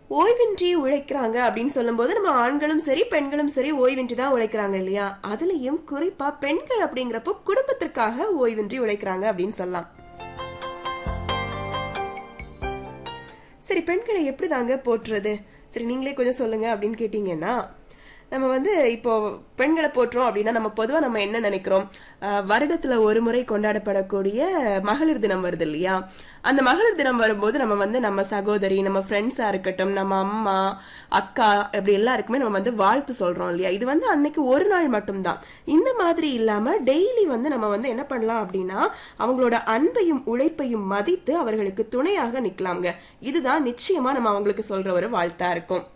ஓய்வின்றி உழைக்கிறாங்க அப்படின்னு சொல்லும்போது நம்ம ஆண்களும் சரி பெண்களும் சரி ஓய்வின்றி தான் உழைக்கிறாங்க இல்லையா அதுலயும் குறிப்பா பெண்கள் அப்படிங்கிறப்போ குடும்பத்திற்காக ஓய்வின்றி உழைக்கிறாங்க அப்படின்னு சொல்லலாம் சரி பெண்களை எப்படி தாங்க போற்றுறது சரி நீங்களே கொஞ்சம் சொல்லுங்க அப்படின்னு கேட்டீங்கன்னா நம்ம வந்து இப்போ பெண்களை போற்றுறோம் அப்படின்னா நம்ம பொதுவா நம்ம என்ன நினைக்கிறோம் அஹ், வருடத்துல ஒரு முறை கொண்டாடப்படக்கூடிய மகளிர் தினம் வருது இல்லையா அந்த மகளிர் தினம் வரும்போது நம்ம வந்து நம்ம சகோதரி நம்ம ஃப்ரெண்ட்ஸா இருக்கட்டும் நம்ம அம்மா அக்கா அப்படி எல்லாருக்குமே நம்ம வந்து வாழ்த்து சொல்றோம் இல்லையா இது வந்து அன்னைக்கு ஒரு நாள் மட்டும்தான் இந்த மாதிரி இல்லாம டெய்லி வந்து நம்ம வந்து என்ன பண்ணலாம் அப்படின்னா அவங்களோட அன்பையும் உழைப்பையும் மதித்து அவர்களுக்கு துணையாக நிக்கலாம்ங்க இதுதான் நிச்சயமா நம்ம அவங்களுக்கு சொல்ற ஒரு வாழ்த்தா இருக்கும்